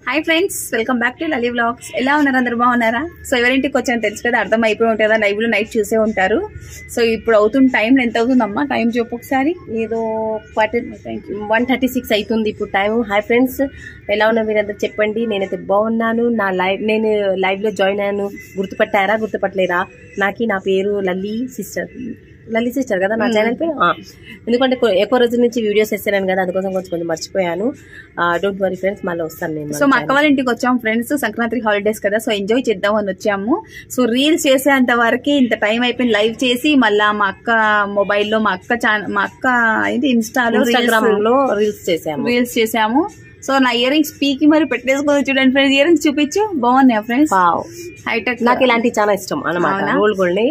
Hi friends welcome back to Lali vlogs ఎలా ఉన్నారు అందరు బాగున్నారా సో ఎవరింటికి వచ్చాను తెలుసు కదా అర్థం అయిపోయి ఉంటుంది కదా లైవ్ లో నైట్ చూసే ఉంటారు సో ఇప్పుడు అవుతున్న టైం ఎంత అవుతుందమ్మా టైం చెప్పు ఒకసారి ఏదో ఫార్టీ వన్ థర్టీ సిక్స్ అవుతుంది ఇప్పుడు టైం హాయ్ ఫ్రెండ్స్ ఎలా ఉన్నా మీరందరూ చెప్పండి నేనైతే బాగున్నాను నా లైవ్ నేను లైవ్ లో జాయిన్ అయ్యాను గుర్తుపట్టారా గుర్తుపట్టలేరా నాకు నా పేరు లల్లి సిస్టర్ లల్లి సిస్టర్ కదా నా ఛానల్ పేరు ఆ. ఎందుకంటే కొ- ఎక్కువ రోజుల నుంచి వీడియోస్ వేస్తున్నాను కదా అందుకోసం కొంచెం కొంచెం మర్చిపోయాను డోంట్ వరీ ఫ్రెండ్స్ మళ్ళీ వస్తాను నేను సో మా అక్క వాళ్ళ ఇంటికి వచ్చాం ఫ్రెండ్స్ సంక్రాంతి హాలిడేస్ కదా సో ఎంజాయ్ చేద్దాం అని వచ్చాము సో రీల్స్ చేసేంత వరకే ఇంత టైం అయిపోయింది లైవ్ చేసి మళ్ళా మా అక్క మొబైల్లో మా అక్క ఛానల్ మా అక్క ఇది ఇన్స్టాలో ఇన్స్టాగ్రామ్ లో రీల్స్ చేసాము రీల్స్ చేసాము సో నా ఇయర్ రింగ్స్ పీకి మరి పెట్టేసుకొని చూడండి ఫ్రెండ్స్ ఇయర్ రింగ్స్ చూపించు బాగున్నాయా ఫ్రెండ్స్ వావ్ హైటెక్ నాకు ఇలాంటి చాలా ఇష్టం అన్నమాట అవునా? రోల్ గోల్డ్ ని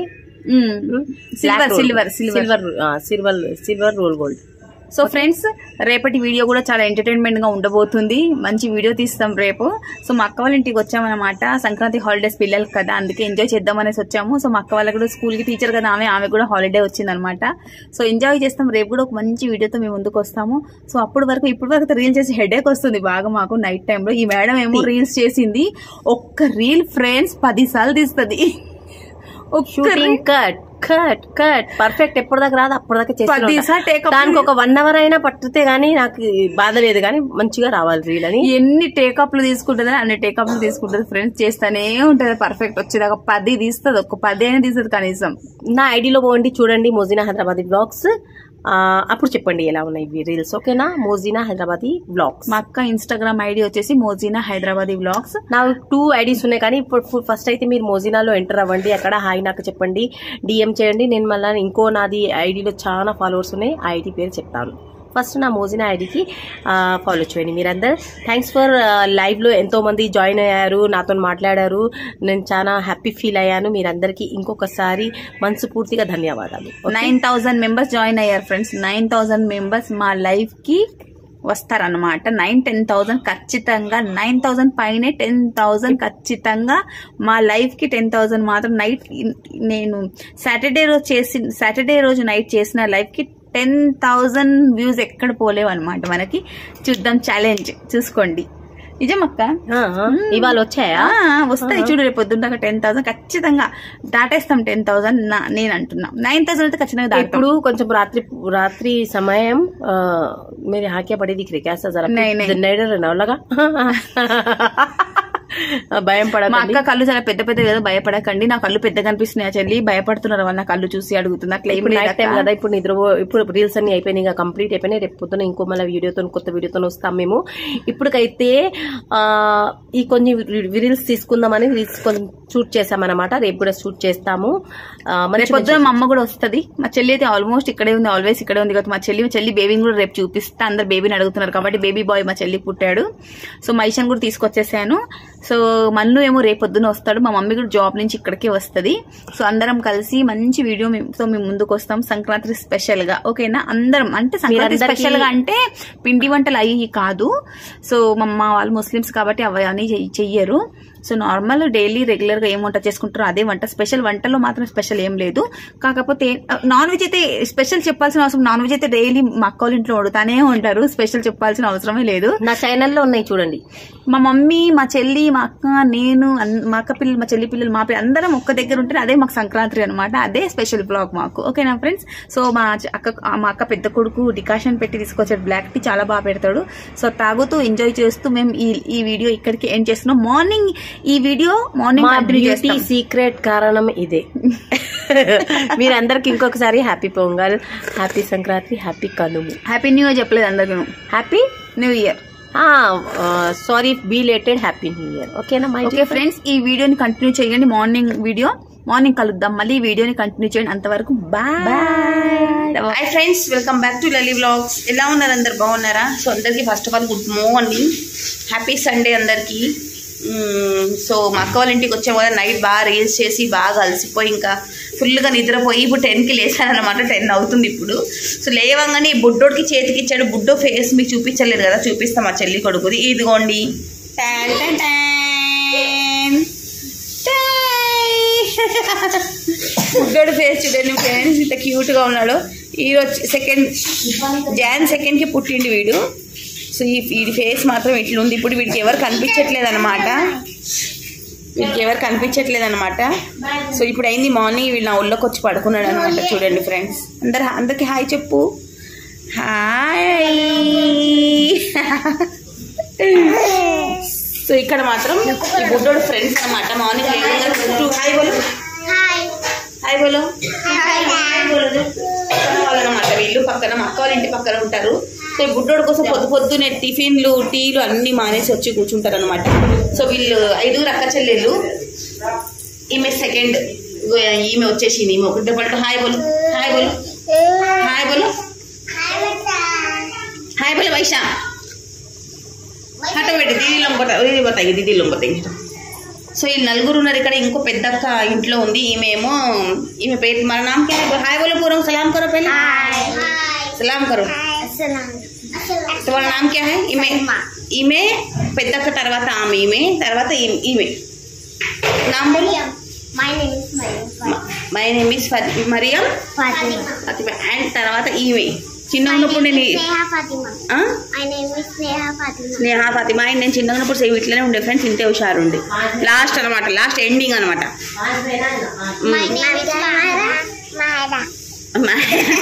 silver silver silver silver silver silver roll gold so friends రేపటి వీడియో కూడా చాలా ఎంటర్టైన్మెంట్ గా ఉండబోతుంది మంచి వీడియో తీస్తాం రేపు సో మా అక్క వాళ్ళ ఇంటికి వచ్చామన్నమాట సంక్రాంతి హాలిడేస్ పిల్లలకి కదా అందుకే ఎంజాయ్ చేద్దాం అనేసి వచ్చాము సో మా అక్క వాళ్ళకి కూడా స్కూల్ కి టీచర్ కదా ఆమె ఆమె కూడా హాలిడే వచ్చిందనమాట సో ఎంజాయ్ చేస్తాం రేపు కూడా ఒక మంచి వీడియోతో మేము ముందుకు వస్తాము సో అప్పటి వరకు ఇప్పటి వరకు రీల్ చేసి హెడేక్ వస్తుంది బాగా మాకు నైట్ టైంలో ఈ మేడం ఏమో రీల్స్ చేసింది ఒక్క రీల్ ఫ్రెండ్స్ పది సార్లు తీస్తుంది ఒక్క shooting cut cut cut perfect ఎప్పటిదాకా రాదు అప్పటిదాకా పది చేసి సార్లు take up దానికి ఒక వన్ అవర్ అయినా పట్టితే గానీ నాకు బాధ లేదు కానీ మంచిగా రావాలి రీల్ అని ఎన్ని టేకప్లు తీసుకుంటుంది అన్ని టేకప్లు తీసుకుంటుంది ఫ్రెండ్స్ చేస్తానే ఉంటది పర్ఫెక్ట్ వచ్చేదాకా పది తీస్తుంది ఒక పది అయినా తీస్తుంది కనీసం నా ఐడిలో పోండి చూడండి మోజినా హైదరాబాద్ బ్లాగ్స్ అప్పుడు చెప్పండి ఎలా ఉన్నాయి ఇవి రీల్స్ ఓకేనా మోజినా హైదరాబాద్ బ్లాగ్స్ మా అక్క ఇన్స్టాగ్రామ్ ఐడి వచ్చేసి మోజీనా హైదరాబాదీ వ్లాగ్స్ నా టూ ఐడీస్ ఉన్నాయి కానీ ఇప్పుడు ఫస్ట్ అయితే మీరు మోజినాలో ఎంటర్ అవ్వండి అక్కడ హాయ్ నాకు చెప్పండి డిఎం చేయండి నేను మళ్ళీ ఇంకో నాది ఐడిలో చాలా ఫాలోవర్స్ ఉన్నాయి ఆ ఐడి పేరు చెప్తాను ఫస్ట్ నా మోజినా ఐడికి ఫాలో చేయండి మీరందరు థ్యాంక్స్ ఫర్ లైవ్లో ఎంతో మంది జాయిన్ అయ్యారు నాతో మాట్లాడారు నేను చాలా హ్యాపీ ఫీల్ అయ్యాను మీరందరికీ ఇంకొకసారి మనస్ఫూర్తిగా ధన్యవాదాలు నైన్ థౌసండ్ మెంబర్స్ జాయిన్ అయ్యారు ఫ్రెండ్స్ నైన్ థౌసండ్ మెంబర్స్ మా లైవ్ కి వస్తారనమాట నైన్ టెన్ థౌసండ్ ఖచ్చితంగా నైన్ థౌసండ్ పైనే టెన్ థౌసండ్ ఖచ్చితంగా మా లైఫ్ కి టెన్ థౌసండ్ మాత్రం నైట్ నేను సాటర్డే రోజు చేసి సాటర్డే రోజు నైట్ చేసిన లైఫ్ కి టెన్ థౌసండ్ వ్యూస్ ఎక్కడ పోలేవు అనమాట మనకి చూద్దాం ఛాలెంజ్ చూసుకోండి నిజమక్క ఆ, ఆ, ఇవాళ వచ్చాయా ఆ, వస్తాయి చూడు రేపు పొద్దున్న టెన్ థౌసండ్ ఖచ్చితంగా దాటేస్తాం టెన్ థౌసండ్ నేను అంటున్నా నైన్ థౌసండ్ అయితే ఖచ్చితంగా దాటుతాం ఇప్పుడు కొంచెం రాత్రి రాత్రి సమయం ఆ, मेरे हाँ क्या बड़ी दिख रही कैसा जरा नहीं, नहीं। जनरेटर है ना लगा భయం మా పడకండి అక్క కళ్ళు చాలా పెద్ద పెద్ద కదా భయపడకండి నా కళ్ళు పెద్ద కనిపిస్తున్నాయి చెల్లి భయపడుతున్నారు వాళ్ళ నా కళ్ళు చూసి అడుగుతున్నా అట్లా ఏం ఇప్పుడు నైట్ టైం లేదక్క. కదా ఇప్పుడు నిద్ర ఇప్పుడు రీల్స్ అన్ని అయిపోయినాయి ఇంకా కంప్లీట్ అయిపోయినాయి రేపు పొద్దున ఇంకో మళ్ళీ వీడియోతో కొత్త వీడియోతో వస్తాం మేము ఇప్పటికైతే ఆ, ఈ కొన్ని రీల్స్ తీసుకుందామని రీల్స్ కొంచెం షూట్ చేసామన్నమాట రేపు కూడా షూట్ చేస్తాము ఆ, మంచి రేపు పొద్దున మా అమ్మ కూడా వస్తది మా చెల్లి అయితే ఆల్మోస్ట్ ఇక్కడే ఉంది ఆల్వేస్ ఇక్కడే ఉంది కదా మా చెల్లి మా చెల్లి బేబీని కూడా రేపు చూపిస్తా అందరు బేబీని అడుగుతున్నారు కాబట్టి బేబీ బాయ్ మా చెల్లి పుట్టాడు సో మా ఇషన్ కూడా తీసుకొచ్చేసాను సో మన్ను ఏమో రేపు పొద్దున వస్తాడు మా మమ్మీ కూడా జాబ్ నుంచి ఇక్కడికే వస్తది సో అందరం కలిసి మంచి వీడియో తో మేము ముందుకు వస్తాం సంక్రాంతి స్పెషల్ గా ఓకేనా అందరం అంటే సంక్రాంతి మీరందరికీ- స్పెషల్ గా అంటే పిండి వంటలు అయ్యి కాదు సో మా అమ్మ వాళ్ళు ముస్లిమ్స్ కాబట్టి అవి అని చెయ్య- చెయ్యరు సో నార్మల్ డైలీ రెగ్యులర్ గా ఏం వంట చేసుకుంటారో అదే వంట స్పెషల్ వంటలో మాత్రం స్పెషల్ ఏం లేదు కాకపోతే నాన్ వెజ్ అయితే స్పెషల్ చెప్పాల్సిన అవసరం నాన్ వెజ్ అయితే డైలీ మా అక్క వాళ్ళ ఇంట్లో వండుతానే ఉంటారు స్పెషల్ చెప్పాల్సిన అవసరమే లేదు నా ఛానల్లో ఉన్నాయి చూడండి మా మమ్మీ మా చెల్లి మా అక్క నేను అన్- మా అక్క పిల్లలు మా చెల్లి పిల్లలు మా పిల్లలు అందరం ఒక్క దగ్గర ఉంటే అదే మాకు సంక్రాంతి అనమాట అదే స్పెషల్ బ్లాగ్ మాకు ఓకేనా ఫ్రెండ్స్ సో మా చ- అక్క మా అక్క పెద్ద కొడుకు డికాషన్ పెట్టి తీసుకొచ్చాడు బ్లాక్ టీ చాలా బాగా పెడతాడు సో తాగుతూ ఎంజాయ్ చేస్తూ మేము ఈ ఈ వీడియో ఇక్కడికి ఎండ్ చేస్తున్నాం మార్నింగ్ ఈ వీడియో మార్నింగ్ మా కంటిన్యూ బ్యూటీ చేస్తాం సీక్రెట్ కారణం ఇదే మీరందరికి ఇంకొకసారి happy Pongal happy Sankranti happy Kanumu happy new year చెప్పలేదు అందరికీ happy new year sorry belated happy new year ఓకేనా మై ఓకే ఫ్రెండ్స్ ఈ వీడియోని కంటిన్యూ చేయండి మార్నింగ్ వీడియో మార్నింగ్ కలుద్దాం మళ్ళీ ఈ వీడియోని కంటిన్యూ చేయండి అంతవరకు bye hi friends welcome back to Lali vlogs ఎలా ఉన్నారు అందరు బాగున్నారా సో అందరికీ first of all good morning happy Sunday అందరికీ సో మా అక్క వాళ్ళ ఇంటికి వచ్చే కదా నైట్ బాగా రీల్స్ చేసి బాగా అలసిపోయి ఇంకా ఫుల్గా నిద్రపోయి ఇప్పుడు టెన్కి లేచానమాట టెన్ అవుతుంది ఇప్పుడు సో లేవంగానే ఈ బుడ్డోడికి చేతికి ఇచ్చాడు బుడ్డో ఫేస్ మీకు చూపించలేదు కదా చూపిస్తాం మా చెల్లి కొడుకుది ఇదిగోండి టాన్ టాన్ టాన్. బుడ్డోడు ఫేస్ చూడండి ఫ్రెండ్స్ ఇంత క్యూట్ గా ఉన్నాడు ఈ రోజు సెకండ్ జాన్ సెకండ్ కి పుట్టిండు వీడు సో ఈ వీడి ఫేస్ మాత్రం ఇట్లుంది ఇప్పుడు వీడికి ఎవరు కనిపించట్లేదు అనమాట వీడికి ఎవరు కనిపించట్లేదు అనమాట సో ఇప్పుడు అయింది మార్నింగ్ వీళ్ళు నా ఒళ్ళోకి వచ్చి పడుకున్నాడు అనమాట చూడండి ఫ్రెండ్స్ అందరు అందరికి హాయ్ చెప్పు హాయ్ సో ఇక్కడ మాత్రం ఈ బుడ్డోడు ఫ్రెండ్స్ అనమాట మార్నింగ్ లేవగానే హాయ్ బోలు హాయ్ బోలు హాయ్ బోలు పక్కన వాళ్ళనమాట వీళ్ళు పక్కన మా అక్క వాళ్ళ ఇంటి పక్కన ఉంటారు సో ఈ బుడ్డోడు కోసం పొద్దు పొద్దునే టిఫిన్లు టీలు అన్ని మానేసి వచ్చి కూర్చుంటారు అనమాట సో వీళ్ళు ఐదుగురు అక్క చెల్లెళ్ళు ఈమె సెకండ్ ఈమె వచ్చేసింది ఈమె ఒకటి పట్టు హాయ్ బోలు హాయ్ బోలు హాయ్ బోలు హాయ్ బోలు వైశా హఠ పెట్టి దీది లొంగత ఇది పోతాయి దీది లొంగతాయి సో ఈ నలుగురు ఉన్నారు ఇక్కడ ఇంకో పెద్దక్క ఇంట్లో ఉంది ఈమెమో ఈమె పేరు మన నామ్ క్యా హై? హాయ్ బోలో పూర్వం సలాం కరో పहले సలాం కరో तुम्हारा नाम क्या है ఈమె ఈమె పెద్దక్క తర్వాత ఆమె ఈమె తర్వాత ఈ- ఈమె నామ్ బోలు My name is Mariam. My name is Mariam Fatima. And తర్వాత ఈమె చిన్న ఉన్నప్పుడు నేను ఈ- Sneha Fatima. ఆ? My name is Sneha Fatima. స్నేహ ఫాతిమా ఆయన నేను చిన్నగా ఉన్నప్పుడు సేమ్ ఇట్లనే ఉండే ఫ్రెండ్స్ ఇంతే హుషారుండి లాస్ట్ అనమాట లాస్ట్ ఎండింగ్ అనమాట My name is Mahara. Mahara. My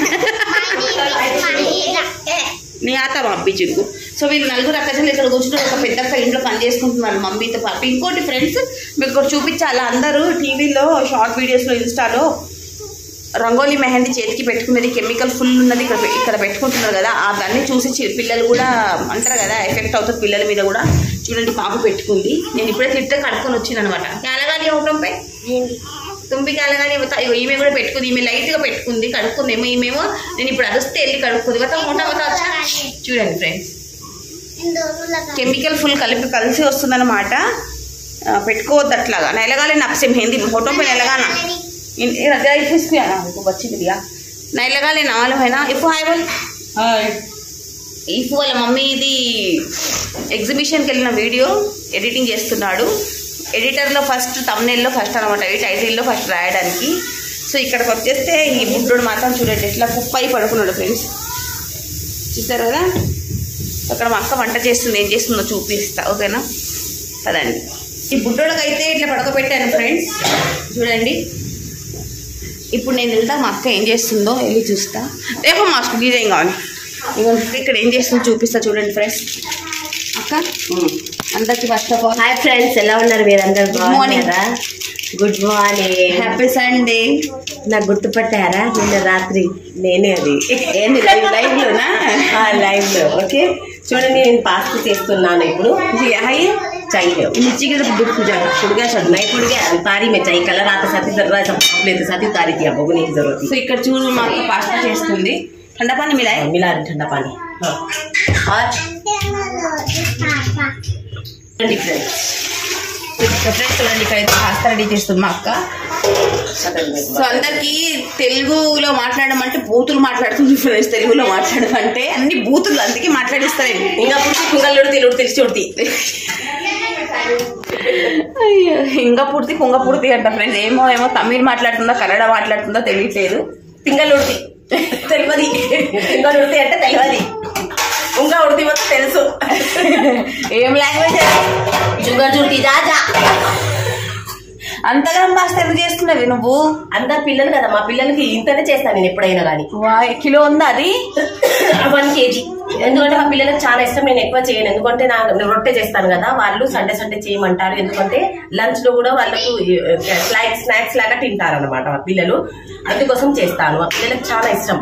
name is Mahira. నీ ఆత పంపించుకు సో వీళ్ళు నలుగురు అక్కచెల్లి ఇక్కడ కూర్చుంటే ఒక పెద్ద అక్క ఇంట్లో పని చేసుకుంటున్నారు మమ్మీతో పాటు ఇంకోటి ఫ్రెండ్స్ మీకు ఒకటి చూపించాలి అందరూ టీవీలో షార్ట్ వీడియోస్లో ఇన్స్టాలో రంగోలీ మెహందీ చేతికి పెట్టుకున్నది కెమికల్ ఫుల్ ఉన్నది ఇక్కడ పె- ఇక్కడ పెట్టుకుంటున్నారు కదా ఆ దాన్ని చూసి చి- పిల్లలు కూడా అంటారు కదా ఎఫెక్ట్ అవుతుంది పిల్లల మీద కూడా చూడండి పాప పెట్టుకుంది నేను ఇప్పుడే తిట్టే కడుక్కొని వచ్చింది అనమాట కేలగాలి అవటంపై తుంబి కేలగాలి ఈమె కూడా పెట్టుకుంది ఈమె లైట్ గా పెట్టుకుంది కడుక్కుందేమో ఈమెమో నేను ఇప్పుడు అదొస్తే వెళ్ళి కడుక్కుంది కదా మొట్ట మొట్ట వచ్చా చూడండి ఫ్రెండ్స్ इन दोनों लगा కెమికల్ ఫుల్ కలిపి కలిసి వస్తుందన్నమాట ఆ, పెట్టుకోవద్దు అట్లాగా నైలగాలి నప్సే మెహందీ ఫోటో పై నైలగానా వచ్చింది దిగా నైలగాలి నాలుగైనా ఇప్పుడు హాయ్ వాళ్ళు ఇఫ్ వాళ్ళ మమ్మీ ఇది ఎగ్జిబిషన్కి వెళ్ళిన వీడియో ఎడిటింగ్ చేస్తున్నాడు ఎడిటర్లో ఫస్ట్ తమ్నెల్లో ఫస్ట్ అనమాట ఈ టైటిల్లో ఫస్ట్ రాయడానికి సో ఇక్కడికి వచ్చేస్తే ఈ బుడ్డోడు మాత్రం చూడండి ఎట్లా కుప్పై పడుకున్నాడు ఫ్రెండ్స్ చూస్తారు కదా అక్కడ మా అక్క వంట చేస్తుంది ఏం చేస్తుందో చూపిస్తా ఓకేనా పదండి ఈ బుడ్డోడికి అయితే ఇట్లా పడకబెట్టాను ఫ్రెండ్స్ చూడండి ఇప్పుడు నేను వెళ్తా మా అక్క ఏం చేస్తుందో వెళ్ళి చూస్తా రేపు మాస్క్ గీదేం కావాలి ఇగో ఇక్కడ ఏం చేస్తుందో చూపిస్తా చూడండి ఫ్రెండ్స్ అక్క అందరికి first of all hi friends ఎలా ఉన్నారు మీరందరు Good morning. బాగున్నారా గుడ్ మార్నింగ్ హ్యాపీ సండే నాకు గుర్తుపట్టారా నిన్న రాత్రి నేనే అది ఏంది లైవ్ లైవ్ లోనా లైవ్ లో ఓకే చూడండి నేను పాస్తా చేస్తున్నాను ఇప్పుడు हाय चाहिए मिर्ची के दूध पूजा पुड़गा छोड़ नहीं पुड़ गया तारी में चाहिए कलर आता साथी जरूरत सब लेते साथी तारी थी आपको नहीं की जरूरत సో ఇక్కడ చూడు మా అక్క పాస్తా చేస్తుంది ठंडा पानी मिलाए थी मिला ठंडा पानी हाँ और डिफरेंट ఫ్రెండ్స్ చూడండి ఇక్కడ అయితే పాస్తా రెడీ చేస్తుంది మా అక్క సో అందరికి తెలుగులో మాట్లాడమంటే బూతులు మాట్లాడుతుంది ఫ్రెండ్స్ తెలుగులో మాట్లాడమంటే అన్ని బూతులు అందుకే మాట్లాడిస్తారండి ఇంకా పుట్టి కుంగల్లుడు తిలుడు తెలిసి చూడతి అయ్యో ఇంకా పూర్తి పొంగ పూర్తి అంట ఫ్రెండ్స్ ఏమో ఏమో తమిళ్ మాట్లాడుతుందో కన్నడ మాట్లాడుతుందో తెలియట్లేదు తింగలుడితి తెలియదు తింగలుడితి అంటే తెలియదు ఇంకా ఉడితి మొత్తం తెలుసు ఏం లాంగ్వేజ్ షుగర్ చూడతి రాజా అంతగా పాస్తా ఎందుకు చేస్తున్నది నువ్వు అందరు పిల్లలు కదా మా పిల్లలకి ఇంతనే చేస్తాను నేను ఎప్పుడైనా కానీ వా కిలో ఉందా అది వన్ కేజీ ఎందుకంటే మా పిల్లలకు చాలా ఇష్టం నేను ఎక్కువ చేయను ఎందుకంటే నా నేను రొట్టె చేస్తాను కదా వాళ్ళు సండే సండే చేయమంటారు ఎందుకంటే లంచ్ లో కూడా వాళ్ళకు స్నాక్స్ స్నాక్స్ లాగా తింటారు అనమాట మా పిల్లలు అందుకోసం చేస్తాను మా పిల్లలకు చాలా ఇష్టం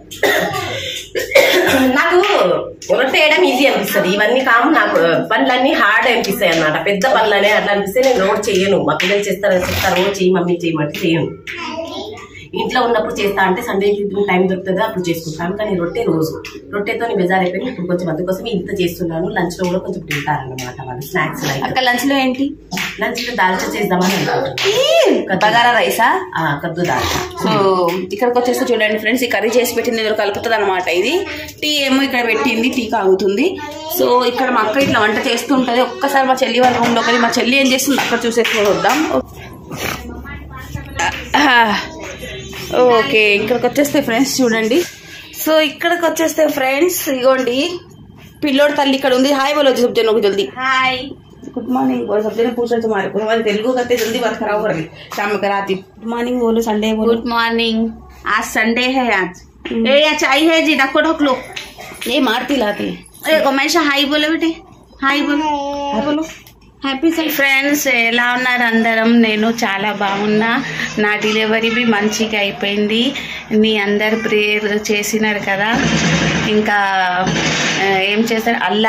నాకు రొట్టె వేయడం ఈజీ అనిపిస్తుంది ఇవన్నీ కాము నాకు పనులన్నీ హార్డ్ అనిపిస్తాయి అన్నమాట పెద్ద పనులనే అట్లా అనిపిస్తే నేను రోడ్ చేయను మా పిల్లలు చేస్తారు చెప్తారు "ఓ, చెయ్యి మమ్మీ చేయమంటే చేయను ఇంట్లో ఉన్నప్పుడు చేస్తా అంటే సండే టైం దొరుకుతుంది అప్పుడు చేసుకుంటాను కానీ రొట్టె రోజు రొట్టెతో బెజార్ అయిపోయి ఇప్పుడు కొంచెం అందుకోసం ఇంత చేస్తున్నాను లంచ్ లో కూడా కొంచెం తింటారన్నమాట వాళ్ళు స్నాక్స్ లైక్ అక్క లంచ్ లో ఏంటి లంచ్ లో దాల్చా చేద్దామని అనుకుంటున్నాను బగారా రైసా ఆ, కద్దు దాల్చా సో ఇక్కడికి వచ్చేస్తే చూడండి ఫ్రెండ్స్ ఈ కర్రీ చేసి పెట్టింది ఇందులో కలుపుతుంది అనమాట ఇది టీ ఏమో ఇక్కడ పెట్టింది టీ కాగుతుంది సో ఇక్కడ మా అక్క ఇట్లా వంట చేస్తుంటది ఒక్కసారి మా చెల్లి వాళ్ళ రూమ్ లోకి వెళ్ళి మా చెల్లి ఏం చేస్తుంది అక్కడ చూసేసి వద్దాం ఓకే ఇక్కడికి వచ్చేస్తే ఫ్రెండ్స్ చూడండి సో ఇక్కడికి వచ్చేస్తే ఫ్రెండ్స్ ఇగోండి పిల్లోడు తల్లి ఇక్కడ ఉంది హాయ్ बोलो सब जनों को जल्दी हाय गुड मॉर्निंग बोलो सब जने पूछ रहे तुम्हारे को हमारे तेलुगु करते जल्दी बात खराब हो रही शाम में कराती गुड मॉर्निंग बोलो संडे बोलो गुड मॉर्निंग आज संडे है आज ए या चाय है जी ढको ढक लो ये मारती लाती ए हमेशा हाई बोलो बेटे హాయ్ बोलो హాయ్ बोलो హ్యాపీ ఫ్రెండ్స్ ఎలా ఉన్నారు అందరం నేను చాలా బాగున్నా నా డెలివరీ బి మంచిగా అయిపోయింది మీ అందరు ప్రేయర్ చేసినారు కదా ఇంకా ఆ, ఏం చేస్తారు అల్లా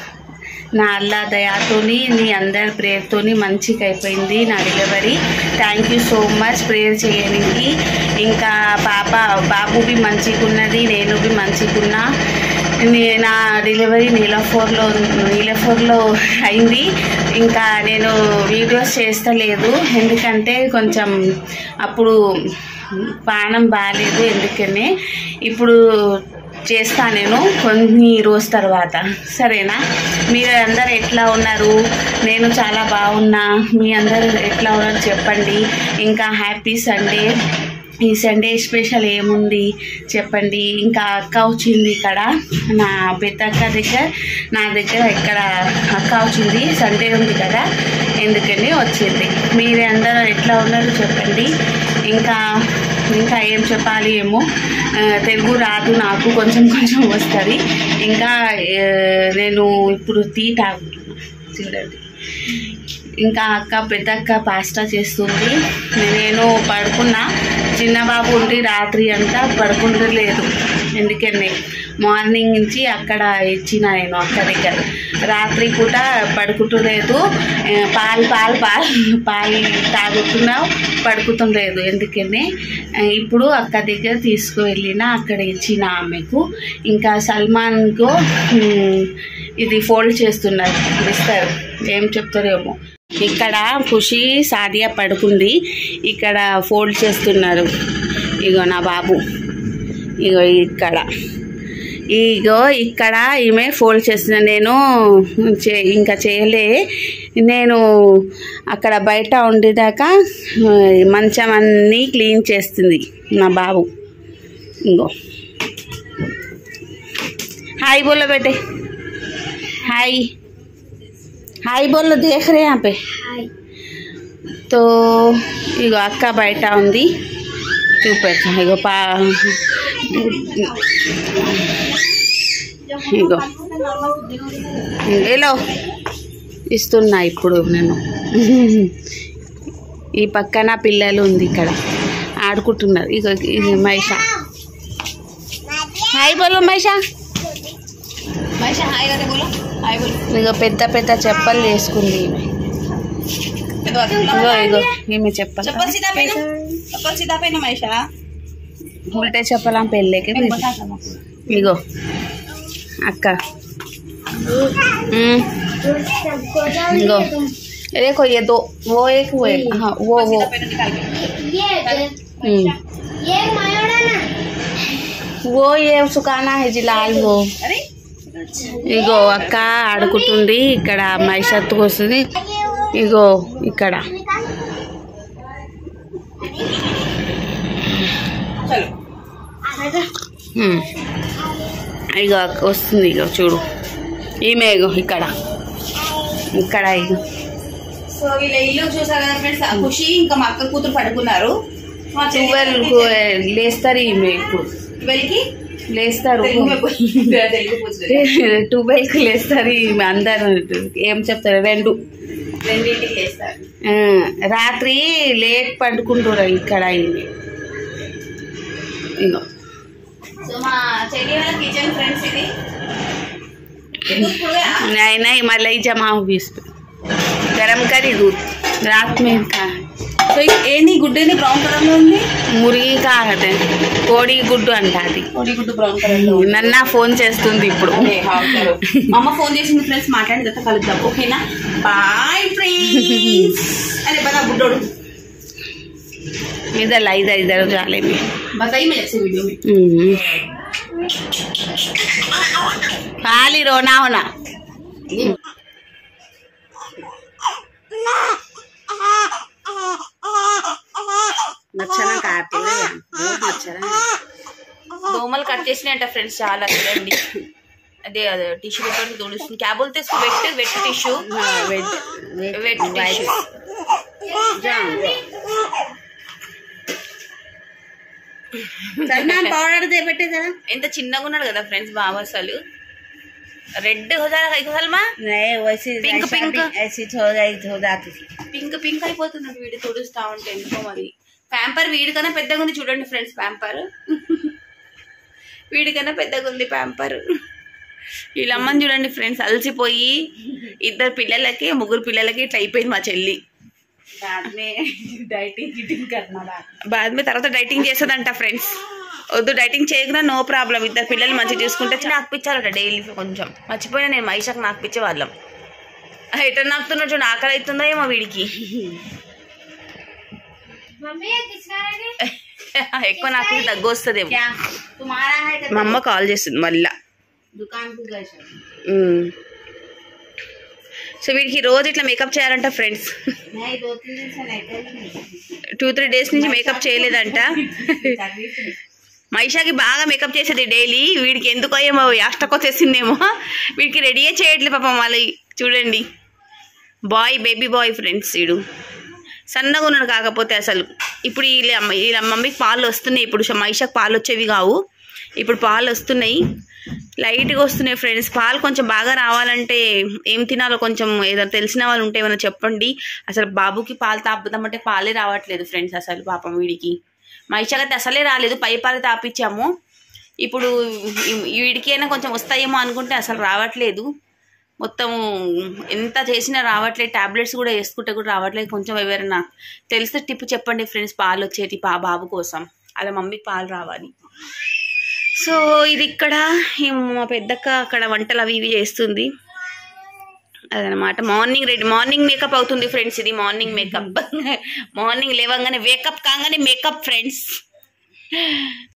నా అల్లా దయాతోని నీ అందరి ప్రేయర్తోని మంచిగా అయిపోయింది నా delivery thank you so much prayer చేయడానికి ఇంకా పాప బాబు బి మంచిగా ఉన్నది నేను బి మంచిగా ఉన్నా నే- నా డెలివరీ నీలఫోర్లో నీలఫోర్లో అయింది ఇంకా నేను వీడియోస్ చేస్తలేదు ఎందుకంటే కొంచెం అప్పుడు పానం బాగాలేదు ఎందుకనే ఇప్పుడు చేస్తా నేను కొన్ని రోజు తర్వాత సరేనా మీరు అందరు ఎట్లా ఉన్నారు నేను చాలా బాగున్నా మీ అందరు ఎట్లా ఉన్నారు చెప్పండి ఇంకా హ్యాపీ సండే ఈ సండే స్పెషల్ ఏముంది చెప్పండి ఇంకా అక్క వచ్చింది ఇక్కడ నా పెద్ద అక్క దగ్గర నా దగ్గర ఇక్కడ అక్క వచ్చింది సండే ఉంది కదా ఎందుకని వచ్చింది మీరు అందరూ ఎట్లా ఉన్నారో చెప్పండి ఇంకా ఇంకా ఏం చెప్పాలి ఏమో ఆ, తెలుగు రాదు నాకు కొంచెం కొంచెం వస్తుంది ఇంకా ఆ, నేను ఇప్పుడు టీ తాగుతున్నా చూడండి ఇంకా అక్క పెద్ద అక్క పాస్తా చేస్తుంది నేను పడుకున్నా చిన్న బాబు ఉండి రాత్రి అంతా పడుకుంటలేదు ఎందుకని మార్నింగ్ నుంచి అక్కడ ఇచ్చిన నేను అక్క దగ్గర రాత్రి పూట పడుకుంటలేదు ఆ, పాలు పాలు పాలు పాలు తాగుతున్నా పడుకుతుండలేదు ఎందుకని ఆ, ఇప్పుడు అక్క దగ్గర తీసుకువెళ్ళిన అక్కడ ఇచ్చిన ఆమెకు ఇంకా సల్మాన్కు ఉమ్, ఇది ఫోల్డ్ చేస్తున్నారు ఇస్తారు ఏం చెప్తారేమో ఇక్కడ ఖుషి సాదియా పడుకుంది ఇక్కడ ఫోల్డ్ చేస్తున్నారు ఇగో నా బాబు ఇగో ఇక్కడ ఇగో ఇక్కడ ఈమె ఫోల్డ్ చేస్తున్నా నేను చే- ఇంకా చేయలే నేను అక్కడ బయట ఉండేదాకా ఆ, మంచం అన్నీ క్లీన్ చేస్తుంది నా బాబు ఇంకో హాయ్ బోలో బేటే హాయ్ హాయ్ బోల్లో దేఖ రే यहाँ पे तो ఇగో అక్క బయట ఉంది చూపెట్టా ఇగో పా ఇగో ఏలో ఇస్తున్నా ఇప్పుడు నేను ఈ పక్కన పిల్లలు ఉంది ఇక్కడ ఆడుకుంటున్నారు ఇగో ఇది మహిష హాయ్ బోలో మహిష మహిష హాయ్ కదా బోలో హాయ్ బోలో ఇగో పెద్ద పెద్ద చెప్పలు వేసుకుంది ఈమె ఇగో ఇగో ఈమె చెప్పలు चप्पल सीधा पहना चप्पल सीधा पहना महेशा ఉల్టే చెప్పలా పెళ్ళికి ఇగో అక్క ఉమ్, ఇగో देखो ये दो वो एक वो एक हाँ वो वो ये हम्म, ये मयोड़ा ना वो ये सुखाना है जी लाल वो अरे ఇగో అక్క ఆడుకుంటుంది ఇక్కడ మైషత్తు వస్తుంది ఇగో ఇక్కడ चलो ఉమ్. ఇగో అక్క వస్తుంది ఇగో చూడు ఈమె ఇగో ఇక్కడ ఇక్కడ ఇగో సో వీళ్ళ ఇల్లు చూసారు కదా ఫ్రెండ్స్ ఖుషి ఇంకా మా అక్క కూతురు పడుకున్నారు మా ట్వెల్వ్ లేస్తారు ఈమె ఇప్పుడు వెళ్ళి లేస్తారు తెలుగు में बोल- తెలుగు కూర్చుని ట్వెల్వ్ కి లేస్తారు ఈమె అందరు ఏం చెప్తారు రెండు రెండింటికి వేస్తారు ఆ, రాత్రి లేట్ పండుకుంటారు ఇక్కడ ఈమె ఇగో సో మా చెల్లి వాళ్ళ కిచెన్ ఫ్రెండ్స్ ఇది दूध खुल गया नहीं नहीं मलाई जमा हुई इस पे गरम करी दूध रात में का సో ఏంది గుడ్డేది బ్రౌన్ కలర్ లో ఉంది మురిగి కాగతే కోడి గుడ్డు అంటాది కోడి గుడ్డు బ్రౌన్ కలర్ లో ఉంది నన్న ఫోన్ చేస్తుంది ఇప్పుడు అదే, హా, సరే. మా అమ్మ ఫోన్ చేసింది ఫ్రెండ్స్ మాట్లాడి తర్వాత కలుద్దాం ఓకేనా బాయ్ ఫ్రెండ్స్ అరే బతా బుడ్డోడు इधर ला इधर इधर जाले में बताइए मैं ऐसे वीडियो में हम्म। खाली रोना होना నచ్చన కాపీలు నచ్చన దోమలు కట్ చేసినాయంట ఫ్రెండ్స్ చాలా చూడండి అదే అదే టిష్యూ పేపర్ తుడుస్తుంది క్యాబుల్ తీసుకో wet wet tissue wet tissue powder दे बेटे जरा ఎంత చిన్నగా ఉన్నాడు కదా ఫ్రెండ్స్ బాబు అసలు రెడ్ హోదారా సల్మా नहीं वैसे Pink, ऐसा pink. भी- ऐसी हो जाए हो जाती పింక్ పింక్ అయిపోతున్నాడు వీడు తుడుస్తా ఉంటే ఎందుకో మరి ప్యాంపర్ వీడికన్నా పెద్దగా ఉంది చూడండి ఫ్రెండ్స్ ప్యాంపర్ వీడికన్నా పెద్దగా ఉంది ప్యాంపర్ వీళ్ళమ్మని చూడండి ఫ్రెండ్స్ అలసిపోయి ఇద్దరు పిల్లలకి ముగ్గురు పిల్లలకి ఇట్లా అయిపోయింది మా చెల్లి बाद में डाइटिंग गिटिंग करना बात బాద్ మీద తర్వాత డైటింగ్ చేస్తుందంట ఫ్రెండ్స్ వద్దు డైటింగ్ చేయకుండా నో ప్రాబ్లం ఇద్దరు పిల్లలు మంచిగా చూసుకుంటే నాకు పిచ్చారట డైలీ కొంచెం మర్చిపోయినా నేను మైషాకు నాకు పిచ్చే వాళ్ళం ఎటర్ నాకుతున్నాడు చూడండి ఆకలి అవుతుందో ఏమో వీడికి मम्मी ये किसका है ఎక్కువ నాకు దగ్గు వస్తుందేమో क्या तुम्हारा है क्या మా అమ్మ కాల్ చేస్తుంది మళ్ళా दुकान को गए सब ఉమ్. సో వీడికి రోజు ఇట్లా మేకప్ చేయాలంట ఫ్రెండ్స్ नहीं दो तीन दिन से नहीं कर नहीं టూ త్రీ డేస్ నుంచి మేకప్ చేయలేదంట तकलीफ नहीं మైషాకి బాగా మేకప్ చేసేది డైలీ వీడికి ఎందుకో ఏమో యాస్టక్ వచ్చేసిందేమో వీడికి రెడీయే చేయట్లేదు పాపం మళ్ళీ చూడండి బాయ్ బేబీ బాయ్ ఫ్రెండ్స్ వీడు సన్నగా ఉన్నాడు కాకపోతే అసలు ఇప్పుడు వీళ్ళ అమ్మ వీళ్ళ మమ్మీకి పాలు వస్తున్నాయి ఇప్పుడు మైషాకి పాలు వచ్చేవి కావు ఇప్పుడు పాలు వస్తున్నాయి లైట్గా వస్తున్నాయి ఫ్రెండ్స్ పాలు కొంచెం బాగా రావాలంటే ఏం తినాలో కొంచెం ఏదైనా తెలిసిన వాళ్ళు ఉంటే ఏమైనా చెప్పండి అసలు బాబుకి పాలు తాపుదామంటే పాలే రావట్లేదు ఫ్రెండ్స్ అసలు పాపం వీడికి మైషాకి అయితే అసలే రాలేదు పై పాలు తాపిచ్చాము ఇప్పుడు ఈ- వీడికైనా కొంచెం వస్తాయేమో అనుకుంటే అసలు రావట్లేదు మొత్తం ఎంత చేసినా రావట్లేదు టాబ్లెట్స్ కూడా వేసుకుంటే కూడా రావట్లేదు కొంచెం ఎవరైనా తెలిస్తే టిప్ చెప్పండి ఫ్రెండ్స్ పాలు వచ్చేటి పా బాబు కోసం అలా మమ్మీకి పాలు రావాలి సో ఇది ఇక్కడ ఈ మా పెద్దక్క అక్కడ వంటలు అవి ఇవి చేస్తుంది అదనమాట మార్నింగ్ రెడీ మార్నింగ్ మేకప్ అవుతుంది ఫ్రెండ్స్ ఇది మార్నింగ్ మేకప్ మార్నింగ్ లేవగానే వేకప్ కాగానే మేకప్ ఫ్రెండ్స్